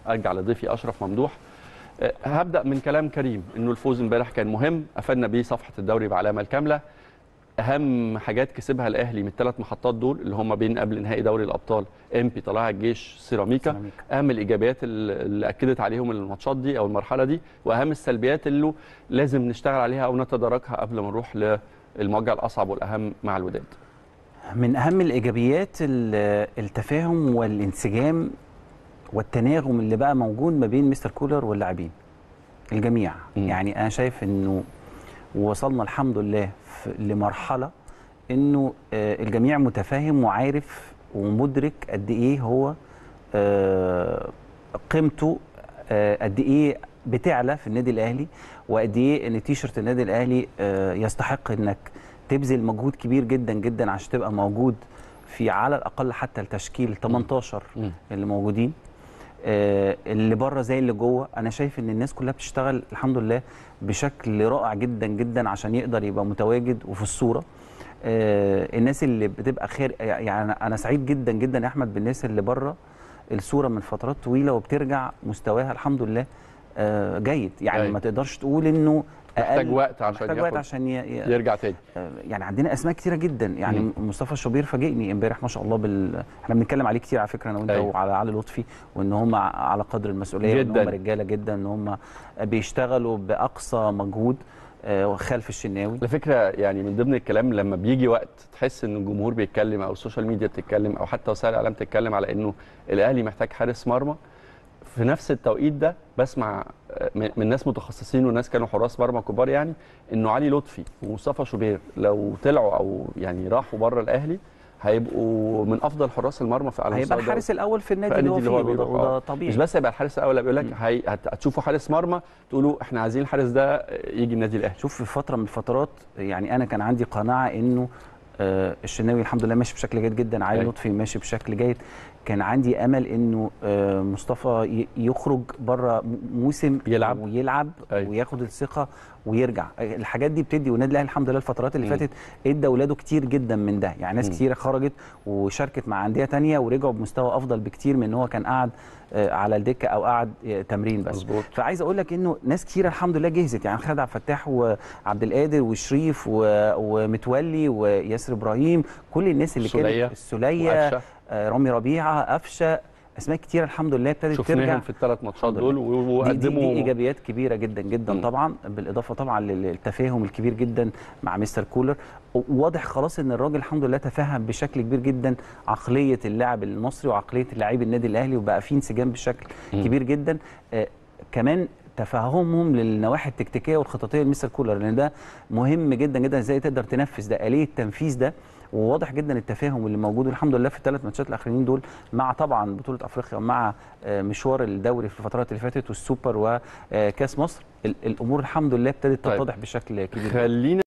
ارجع لضيفي اشرف ممدوح آه، هبدا من كلام كريم انه الفوز امبارح كان مهم قفلنا بيه صفحه الدوري بعلامه الكامله اهم حاجات كسبها الاهلي من الثلاث محطات دول اللي هم بين قبل نهائي دوري الابطال امبي طلائع الجيش سيراميكا سيراميكا. اهم الايجابيات اللي اللي اكدت عليهم الماتشات دي او المرحله دي واهم السلبيات اللي لازم نشتغل عليها او نتداركها قبل ما نروح للمواجهه الاصعب والاهم مع الوداد من اهم الايجابيات ال- التفاهم والانسجام والتناغم اللي بقى موجود ما بين مستر كولر واللاعبين الجميع مم. يعني انا شايف انه وصلنا الحمد لله في- لمرحله انه آه، الجميع متفاهم وعارف ومدرك قد ايه هو آه، قيمته آه، قد ايه بتعلى في النادي الاهلي وقد ايه ان تيشرت النادي الاهلي آه، يستحق انك تبذل مجهود كبير جدا جدا عشان تبقى موجود في على الاقل حتى التشكيل 18 مم. اللي موجودين آه، اللي بره زي اللي جوه انا شايف ان الناس كلها بتشتغل الحمد لله بشكل رائع جدا جدا عشان يقدر يبقى متواجد وفي الصوره آه، الناس اللي بتبقى خير يعني أنا- انا سعيد جدا جدا يا احمد بالناس اللي بره الصوره من فترات طويله وبترجع مستواها الحمد لله آه، جيد يعني أيوة. ما تقدرش تقول انه محتاج أقل- وقت عشان محتاج وقت ياخد- عشان ي... ي... يرجع تاني آه، يعني عندنا اسماء كتيره جدا يعني مم. مصطفى شوبير فاجئني امبارح ما شاء الله بال احنا بنتكلم عليه كتير على فكره انا وانت أيوة. وعلى علي لطفي وان هم على قدر المسؤوليه وان جداً. هم رجاله جدا ان هم بيشتغلوا باقصى مجهود آه، خلف الشناوي على فكره يعني من ضمن الكلام لما بيجي وقت تحس ان الجمهور بيتكلم او السوشيال ميديا بتتكلم او حتى وسائل الاعلام بتتكلم على انه الاهلي محتاج حارس مرمى في نفس التوقيت ده بسمع آه، من من ناس متخصصين وناس كانوا حراس مرمى كبار يعني انه علي لطفي ومصطفى شوبير لو طلعوا او يعني راحوا بره الاهلي هيبقوا من افضل حراس المرمى في على هيبقى مستوى الدوري. الحارس الاول في النادي في اللي هو النادي فيه اللي هو وده, بيروح، وده آه. طبيعي مش بس هيبقى الحارس الاول لا بيقول لك هي هت- هتشوفوا حارس مرمى تقولوا احنا عايزين الحارس ده يجي النادي الاهلي شوف في فتره من الفترات يعني انا كان عندي قناعه انه آه، الشناوي الحمد لله ماشي بشكل جيد جدا علي أيوة. لطفي ماشي بشكل جيد كان عندي امل انه آه، مصطفى ي- يخرج بره موسم يلعب. ويلعب أيوة. وياخد الثقه ويرجع آه، الحاجات دي بتدي والنادي الاهلي الحمد لله الفترات اللي مم. فاتت ادى اولاده كتير جدا من ده يعني ناس مم. كتيره خرجت وشاركت مع انديه تانية ورجعوا بمستوى افضل بكتير من ان هو كان قاعد آه، على الدكه او قاعد آه، تمرين بس مظبوط فعايز اقول لك انه ناس كتيره الحمد لله جهزت يعني خالد عبد الفتاح وعبد القادر وشريف و- ومتولي وياسر ابراهيم كل الناس اللي السولية كانت السوليه وقفشه آه، رامي ربيعه قفشه اسماء كتيره الحمد لله ابتدت ترجع شفناهم في الثلاث ماتشات الحمد دول دي, دي, وقدموا دي ايجابيات كبيره جدا جدا مم. طبعا بالاضافه طبعا للتفاهم الكبير جدا مع مستر كولر واضح خلاص ان الراجل الحمد لله تفهم بشكل كبير جدا عقليه اللاعب المصري وعقليه اللاعب النادي الاهلي وبقى في انسجام بشكل مم. كبير جدا آه كمان تفهمهم للنواحي التكتيكيه والخططيه لمستر كولر لان ده مهم جدا جدا ازاي تقدر تنفذ ده اليه التنفيذ ده وواضح جدا التفاهم اللي موجود والحمد لله في الثلاث ماتشات الاخرين دول مع طبعا بطوله افريقيا ومع آه، مشوار الدوري في الفترات اللي فاتت والسوبر وكاس مصر ال- الامور الحمد لله ابتدت طيب. تتضح بشكل كبير خلينا